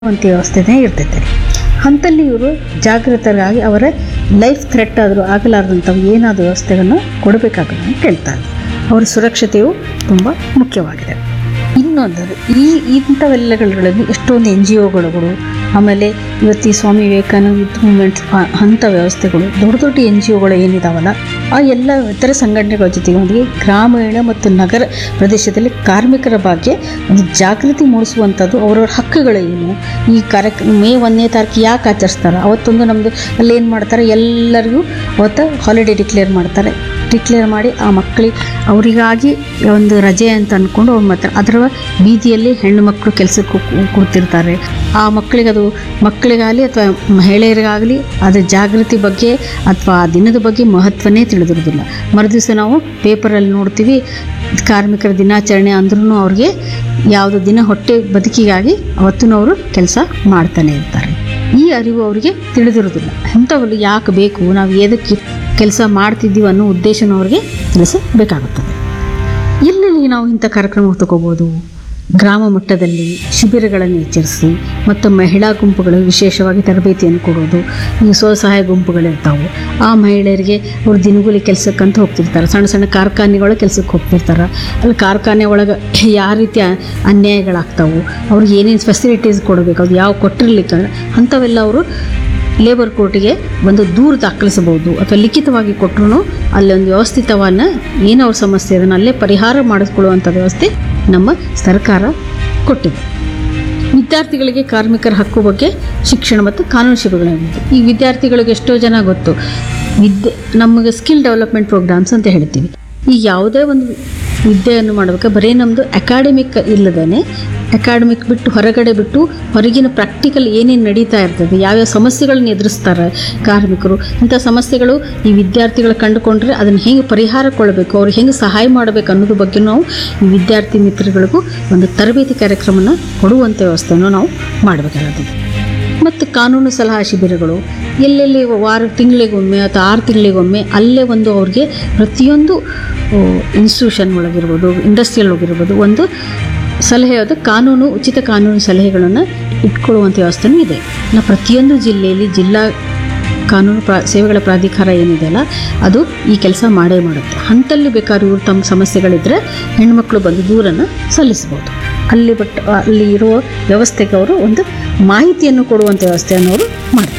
ಅಂತ ವ್ಯವಸ್ಥೆನೇ ಇರ್ತೈತೆ ಅಂಥಲ್ಲಿ ಇವರು ಜಾಗೃತರಾಗಿ ಅವರ ಲೈಫ್ ಥ್ರೆಟ್ ಆದರೂ ಆಗಲಾರ್ದಂಥವು ಏನಾದರೂ ವ್ಯವಸ್ಥೆಗಳನ್ನು ಕೊಡಬೇಕಾಗುತ್ತೆ ಅಂತ ಹೇಳ್ತಾರೆ ಅವರ ಸುರಕ್ಷತೆಯು ತುಂಬ ಮುಖ್ಯವಾಗಿದೆ ಇನ್ನೊಂದು ಈ ಇಂಥವೆಲ್ಲಗಳಲ್ಲಿ ಎಷ್ಟೊಂದು ಎನ್ ಜಿ ಒಗಳು ಆಮೇಲೆ ಇವತ್ತು ಈ ಸ್ವಾಮಿ ವಿವೇಕಾನಂದ ಯೂತ್ ಮೂವ್ಮೆಂಟ್ ಅಂಥ ವ್ಯವಸ್ಥೆಗಳು ದೊಡ್ಡ ದೊಡ್ಡ ಎನ್ ಜಿ ಒಗಳು ಏನಿದಾವಲ್ಲ ಆ ಎಲ್ಲ ಇತರ ಸಂಘಟನೆಗಳ ಜೊತೆಗೆ ಒಂದಿಗೆ ಗ್ರಾಮೀಣ ಮತ್ತು ನಗರ ಪ್ರದೇಶದಲ್ಲಿ ಕಾರ್ಮಿಕರ ಬಗ್ಗೆ ಒಂದು ಜಾಗೃತಿ ಮೂಡಿಸುವಂಥದ್ದು ಅವರವ್ರ ಹಕ್ಕುಗಳೇನು ಈ ಕಾರ್ಯಕ್ರಮ ಮೇ ಒಂದನೇ ತಾರೀಕು ಯಾಕೆ ಆಚರಿಸ್ತಾರೆ ಅವತ್ತೊಂದು ನಮ್ಮದು ಅಲ್ಲಿ ಏನು ಮಾಡ್ತಾರೆ ಎಲ್ಲರಿಗೂ ಅವತ್ತು ಹಾಲಿಡೇ ಡಿಕ್ಲೇರ್ ಮಾಡ್ತಾರೆ ಡಿಕ್ಲೇರ್ ಮಾಡಿ ಆ ಮಕ್ಕಳಿಗೆ ಅವರಿಗಾಗಿ ಒಂದು ರಜೆ ಅಂತ ಅಂದ್ಕೊಂಡು ಅವ್ರು ಮಾತ್ರ ಅದರ ಬೀದಿಯಲ್ಲಿ ಹೆಣ್ಣು ಮಕ್ಕಳು ಕೆಲಸಕ್ಕೆ ಕೂತಿರ್ತಾರೆ ಆ ಮಕ್ಕಳಿಗೆ ಅದು ಮಕ್ಕಳಿಗಾಗಲಿ ಅಥವಾ ಮಹಿಳೆಯರಿಗಾಗಲಿ ಅದರ ಜಾಗೃತಿ ಬಗ್ಗೆ ಅಥವಾ ಆ ದಿನದ ಬಗ್ಗೆ ಮಹತ್ವನೇ ತಿಳಿದಿರೋದಿಲ್ಲ ಮರುದಿವಸ ನಾವು ಪೇಪರಲ್ಲಿ ನೋಡ್ತೀವಿ ಕಾರ್ಮಿಕರ ದಿನಾಚರಣೆ ಅಂದ್ರೂ ಅವ್ರಿಗೆ ಯಾವುದೋ ದಿನ ಹೊಟ್ಟೆ ಬದುಕಿಗಾಗಿ ಅವತ್ತೂ ಅವರು ಕೆಲಸ ಮಾಡ್ತಾನೆ ಇರ್ತಾರೆ ಈ ಅರಿವು ಅವರಿಗೆ ತಿಳಿದಿರೋದಿಲ್ಲ ಅಂಥವಲ್ಲಿ ಯಾಕೆ ಬೇಕು ನಾವು ಏದಕ್ಕೆ ಕೆಲಸ ಮಾಡ್ತಿದ್ದೀವಿ ಅನ್ನೋ ಉದ್ದೇಶನೂ ಅವ್ರಿಗೆ ತಿಳಿಸಬೇಕಾಗುತ್ತದೆ ಎಲ್ಲೆಲ್ಲಿ ನಾವು ಇಂಥ ಕಾರ್ಯಕ್ರಮ ತಗೋಬೋದು ಗ್ರಾಮ ಮಟ್ಟದಲ್ಲಿ ಶಿಬಿರಗಳನ್ನು ಎಚ್ಚರಿಸಿ ಮತ್ತು ಮಹಿಳಾ ಗುಂಪುಗಳು ವಿಶೇಷವಾಗಿ ತರಬೇತಿಯನ್ನು ಕೊಡೋದು ಈ ಸ್ವಸಹಾಯ ಗುಂಪುಗಳಿರ್ತಾವೆ ಆ ಮಹಿಳೆಯರಿಗೆ ಅವ್ರು ದಿನಗೂಲಿ ಕೆಲಸಕ್ಕಂತ ಹೋಗ್ತಿರ್ತಾರೆ ಸಣ್ಣ ಸಣ್ಣ ಕಾರ್ಖಾನೆಗಳ ಕೆಲಸಕ್ಕೆ ಹೋಗ್ತಿರ್ತಾರೆ ಅಲ್ಲಿ ಕಾರ್ಖಾನೆ ಒಳಗೆ ಯಾವ ರೀತಿ ಅನ್ಯಾಯಗಳಾಗ್ತಾವೆ ಅವ್ರಿಗೆ ಏನೇನು ಫೆಸಿಲಿಟೀಸ್ ಕೊಡಬೇಕು ಅದು ಯಾವ ಕೊಟ್ಟಿರ್ಲಿಕ್ಕೆ ಅಂಥವೆಲ್ಲ ಅವರು ಲೇಬರ್ ಕೋರ್ಟಿಗೆ ಒಂದು ದೂರು ದಾಖಲಿಸಬಹುದು ಅಥವಾ ಲಿಖಿತವಾಗಿ ಕೊಟ್ಟರು ಅಲ್ಲಿ ಒಂದು ವ್ಯವಸ್ಥಿತವನ್ನು ಏನು ಅವ್ರ ಸಮಸ್ಯೆ ಅದನ್ನು ಅಲ್ಲೇ ಪರಿಹಾರ ಮಾಡಿಸ್ಕೊಳ್ಳುವಂಥ ವ್ಯವಸ್ಥೆ ನಮ್ಮ ಸರ್ಕಾರ ಕೊಟ್ಟಿದೆ ವಿದ್ಯಾರ್ಥಿಗಳಿಗೆ ಕಾರ್ಮಿಕರ ಹಕ್ಕು ಬಗ್ಗೆ ಶಿಕ್ಷಣ ಮತ್ತು ಕಾನೂನು ಶಿಬಿರಗಳಿದೆ ಈ ವಿದ್ಯಾರ್ಥಿಗಳಿಗೆ ಎಷ್ಟೋ ಜನ ಗೊತ್ತು ವಿದ್ಯೆ ನಮಗೆ ಸ್ಕಿಲ್ ಡೆವಲಪ್ಮೆಂಟ್ ಪ್ರೋಗ್ರಾಮ್ಸ್ ಅಂತ ಹೇಳ್ತೀವಿ ಈ ಯಾವುದೇ ಒಂದು ವಿದ್ಯೆಯನ್ನು ಮಾಡಬೇಕು ಬರೀ ನಮ್ಮದು ಅಕಾಡೆಮಿಕ್ ಇಲ್ಲದೇ ಅಕಾಡೆಮಿಕ್ ಬಿಟ್ಟು ಹೊರಗಡೆ ಬಿಟ್ಟು ಹೊರಗಿನ ಪ್ರಾಕ್ಟಿಕಲ್ ಏನೇನು ನಡೀತಾ ಇರ್ತದೆ ಯಾವ್ಯಾವ ಸಮಸ್ಯೆಗಳನ್ನ ಎದುರಿಸ್ತಾರೆ ಕಾರ್ಮಿಕರು ಇಂಥ ಸಮಸ್ಯೆಗಳು ಈ ವಿದ್ಯಾರ್ಥಿಗಳು ಕಂಡುಕೊಂಡ್ರೆ ಅದನ್ನು ಹೆಂಗೆ ಪರಿಹಾರ ಕೊಡಬೇಕು ಅವ್ರಿಗೆ ಹೆಂಗೆ ಸಹಾಯ ಮಾಡಬೇಕು ಅನ್ನೋದ್ರ ಬಗ್ಗೆ ನಾವು ಈ ವಿದ್ಯಾರ್ಥಿ ಮಿತ್ರಗಳಿಗೂ ಒಂದು ತರಬೇತಿ ಕಾರ್ಯಕ್ರಮನ ಕೊಡುವಂಥ ವ್ಯವಸ್ಥೆಯನ್ನು ನಾವು ಮಾಡಬೇಕಾಗುತ್ತದೆ ಮತ್ತು ಕಾನೂನು ಸಲಹಾ ಶಿಬಿರಗಳು ಎಲ್ಲೆಲ್ಲಿ ವಾರ ತಿಂಗಳಿಗೊಮ್ಮೆ ಅಥವಾ ಆರು ತಿಂಗಳಿಗೊಮ್ಮೆ ಅಲ್ಲೇ ಒಂದು ಅವ್ರಿಗೆ ಪ್ರತಿಯೊಂದು ಇನ್ಸ್ಟಿಟ್ಯೂಷನ್ ಒಳಗಿರ್ಬೋದು ಇಂಡಸ್ಟ್ರಿಯಲ್ ಒಳಗಿರ್ಬೋದು ಒಂದು ಸಲಹೆ ಅದು ಕಾನೂನು ಉಚಿತ ಕಾನೂನು ಸಲಹೆಗಳನ್ನು ಇಟ್ಕೊಳ್ಳುವಂಥ ವ್ಯವಸ್ಥೆನೂ ಇದೆ ನಾವು ಪ್ರತಿಯೊಂದು ಜಿಲ್ಲೆಯಲ್ಲಿ ಜಿಲ್ಲಾ ಕಾನೂನು ಪ್ರಾ ಸೇವೆಗಳ ಪ್ರಾಧಿಕಾರ ಏನಿದೆಯಲ್ಲ ಅದು ಈ ಕೆಲಸ ಮಾಡೇ ಮಾಡುತ್ತೆ ಅಂಥಲ್ಲಿ ಬೇಕಾದ್ರೆ ಇವರು ತಮ್ಮ ಸಮಸ್ಯೆಗಳಿದ್ದರೆ ಹೆಣ್ಮಕ್ಳು ಬಂದು ದೂರನ್ನು ಸಲ್ಲಿಸ್ಬೋದು ಅಲ್ಲಿ ಬಟ್ ಅಲ್ಲಿ ಇರುವ ವ್ಯವಸ್ಥೆಗೆ ಅವರು ಒಂದು ಮಾಹಿತಿಯನ್ನು ಕೊಡುವಂಥ ವ್ಯವಸ್ಥೆಯನ್ನು ಅವರು ಮಾಡ್ತಾರೆ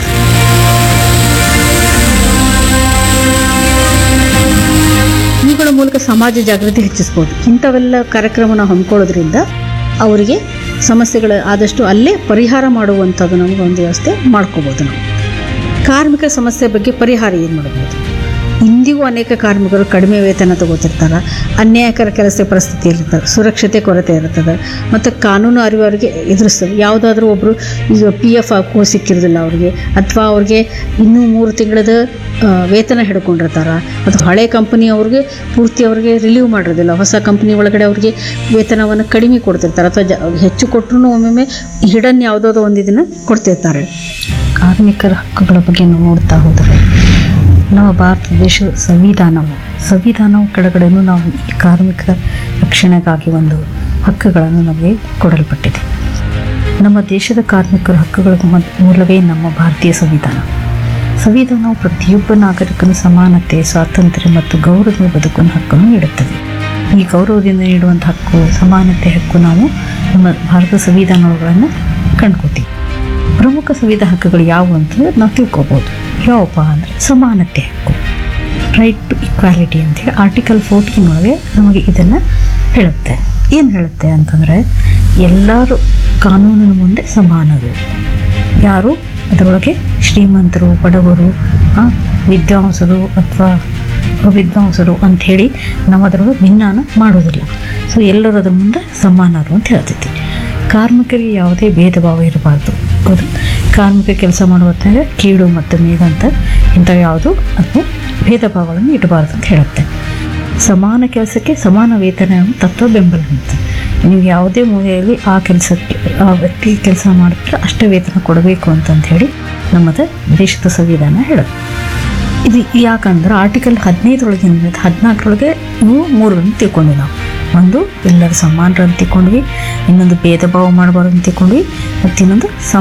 ಇವುಗಳ ಮೂಲಕ ಸಮಾಜ ಜಾಗೃತಿ ಹೆಚ್ಚಿಸ್ಬೋದು ಇಂಥವೆಲ್ಲ ಕಾರ್ಯಕ್ರಮನ ಹಮ್ಮಿಕೊಳ್ಳೋದ್ರಿಂದ ಅವರಿಗೆ ಸಮಸ್ಯೆಗಳು ಆದಷ್ಟು ಅಲ್ಲೇ ಪರಿಹಾರ ಮಾಡುವಂಥದ್ದು ನಮಗೆ ಒಂದು ವ್ಯವಸ್ಥೆ ಮಾಡ್ಕೋಬೋದು ನಾವು ಕಾರ್ಮಿಕ ಸಮಸ್ಯೆ ಬಗ್ಗೆ ಪರಿಹಾರ ಏನು ಮಾಡ್ಬೋದು ಇಂದಿಗೂ ಅನೇಕ ಕಾರ್ಮಿಕರು ಕಡಿಮೆ ವೇತನ ತಗೋತಿರ್ತಾರೆ ಅನ್ಯಾಯಕರ ಕೆಲಸ ಪರಿಸ್ಥಿತಿ ಇರ್ತಾರೆ ಸುರಕ್ಷತೆ ಕೊರತೆ ಇರ್ತದೆ ಮತ್ತು ಕಾನೂನು ಅರಿವು ಅವರಿಗೆ ಎದುರಿಸ್ತದೆ ಯಾವುದಾದ್ರೂ ಒಬ್ಬರು ಈಗ ಪಿ ಎಫ್ ಹಾಕೋ ಸಿಕ್ಕಿರೋದಿಲ್ಲ ಅವ್ರಿಗೆ ಅಥವಾ ಅವ್ರಿಗೆ ಇನ್ನೂ ಮೂರು ತಿಂಗಳದ ಆ, ವೇತನ ಹಿಡ್ಕೊಂಡಿರ್ತಾರೆ ಅಥವಾ ಹಳೆ ಕಂಪನಿ ಅವ್ರಿಗೆ ಪೂರ್ತಿ ಅವ್ರಿಗೆ ರಿಲೀವ್ ಮಾಡಿರೋದಿಲ್ಲ ಹೊಸ ಕಂಪ್ನಿ ಒಳಗಡೆ ಅವ್ರಿಗೆ ವೇತನವನ್ನು ಕಡಿಮೆ ಕೊಡ್ತಿರ್ತಾರೆ ಅಥವಾ ಜ ಹೆಚ್ಚು ಕೊಟ್ಟರು ಒಮ್ಮೊಮ್ಮೆ ಹಿಡನ್ ಯಾವುದಾದ್ರು ಒಂದು ಇದನ್ನು ಕೊಡ್ತಿರ್ತಾರೆ ಕಾರ್ಮಿಕರ ಹಕ್ಕುಗಳ ಬಗ್ಗೆ ನಾವು ನೋಡ್ತಾ ಹೋದರೆ ನಮ್ಮ ಭಾರತ ದೇಶದ ಸಂವಿಧಾನವು ಸಂವಿಧಾನವು ಕೆಳಗಡೆನೂ ನಾವು ಈ ಕಾರ್ಮಿಕರ ರಕ್ಷಣೆಗಾಗಿ ಒಂದು ಹಕ್ಕುಗಳನ್ನು ನಮಗೆ ಕೊಡಲ್ಪಟ್ಟಿದೆ ನಮ್ಮ ದೇಶದ ಕಾರ್ಮಿಕರ ಹಕ್ಕುಗಳ ಮ- ಮೂಲವೇ ನಮ್ಮ ಭಾರತೀಯ ಸಂವಿಧಾನ ಸಂವಿಧಾನವು ಪ್ರತಿಯೊಬ್ಬ ನಾಗರಿಕನು ಸಮಾನತೆ ಸ್ವಾತಂತ್ರ್ಯ ಮತ್ತು ಗೌರವದ ಬದುಕಿನ ಹಕ್ಕನ್ನು ನೀಡುತ್ತದೆ ಈ ಗೌರವದಿಂದ ನೀಡುವಂಥ ಹಕ್ಕು ಸಮಾನತೆ ಹಕ್ಕು ನಾವು ನಮ್ಮ ಭಾರತ ಸಂವಿಧಾನಗಳನ್ನು ಕಂಡ್ಕೋತೀವಿ ಪ್ರಮುಖ ಸಂವಿಧಾನ ಹಕ್ಕುಗಳು ಯಾವುವು ಅಂತಂದ್ರೆ ನಾವು ತಿಳ್ಕೊಬೋದು ಯಾವಪ್ಪ ಅಂದರೆ ಸಮಾನತೆ ಹಕ್ಕು ರೈಟ್ ಟು ಇಕ್ವಾಲಿಟಿ ಅಂತೇಳಿ ಆರ್ಟಿಕಲ್ ಫೋರ್ಟೀನ್ ಒಳಗೆ ನಮಗೆ ಇದನ್ನು ಹೇಳುತ್ತೆ ಏನು ಹೇಳುತ್ತೆ ಅಂತಂದರೆ ಎಲ್ಲರೂ ಕಾನೂನಿನ ಮುಂದೆ ಸಮಾನರು ಯಾರು ಅದರೊಳಗೆ ಶ್ರೀಮಂತರು ಬಡವರು ಆ, ವಿದ್ವಾಂಸರು ಅಥವಾ ಅವಿದ್ವಾಂಸರು ಅಂಥೇಳಿ ನಾವು ಅದರೊಳಗೆ ಭಿನ್ನಾನ ಮಾಡೋದಿಲ್ಲ ಸೊ ಎಲ್ಲರೂ ಅದ್ರ ಮುಂದೆ ಸಮಾನರು ಅಂತ ಹೇಳ್ತೈತಿ ಕಾರ್ಮಿಕರಿಗೆ ಯಾವುದೇ ಭೇದ ಭಾವ ಇರಬಾರ್ದು ಹೌದು ಕಾರ್ಮಿಕ ಕೆಲಸ ಮಾಡುವಂತಾಗ ಕೀಳು ಮತ್ತು ಮೇಘ ಅಂತ ಇಂಥ ಯಾವುದು ಅಥವಾ ಭೇದ ಭಾವಗಳನ್ನು ಇಡಬಾರ್ದು ಅಂತ ಹೇಳುತ್ತೆ ಸಮಾನ ಕೆಲಸಕ್ಕೆ ಸಮಾನ ವೇತನ ಎಂಬ ತತ್ವ ಬೆಂಬಲ ನೀಡುತ್ತೆ ನೀವು ಯಾವುದೇ ಮೂಲೆಯಲ್ಲಿ ಆ ಕೆಲಸಕ್ಕೆ ಆ ವ್ಯಕ್ತಿ ಕೆಲಸ ಮಾಡಿದ್ರೆ ಅಷ್ಟೇ ವೇತನ ಕೊಡಬೇಕು ಅಂತಂತ ಹೇಳಿ ನಮ್ಮದು ದೇಶದ ಸಂವಿಧಾನ ಹೇಳುತ್ತೆ ಇದು ಯಾಕಂದ್ರೆ ಆರ್ಟಿಕಲ್ ಹದಿನೈದರೊಳಗೆ ಹದಿನಾಲ್ಕರೊಳಗೆ ಇವು ಮೂರನ್ನು ತಿಳ್ಕೊಂಡು ನಾವು ಒಂದು ಎಲ್ಲರೂ ಸಮಾನರು ಅಂತ ತಿಳ್ಕೊಂಡ್ವಿ ಇನ್ನೊಂದು ಭೇದ ಭಾವ ಮಾಡಬಾರ್ದು ಅಂತ ತಿಳ್ಕೊಂಡ್ವಿ ಮತ್ತು ಇನ್ನೊಂದು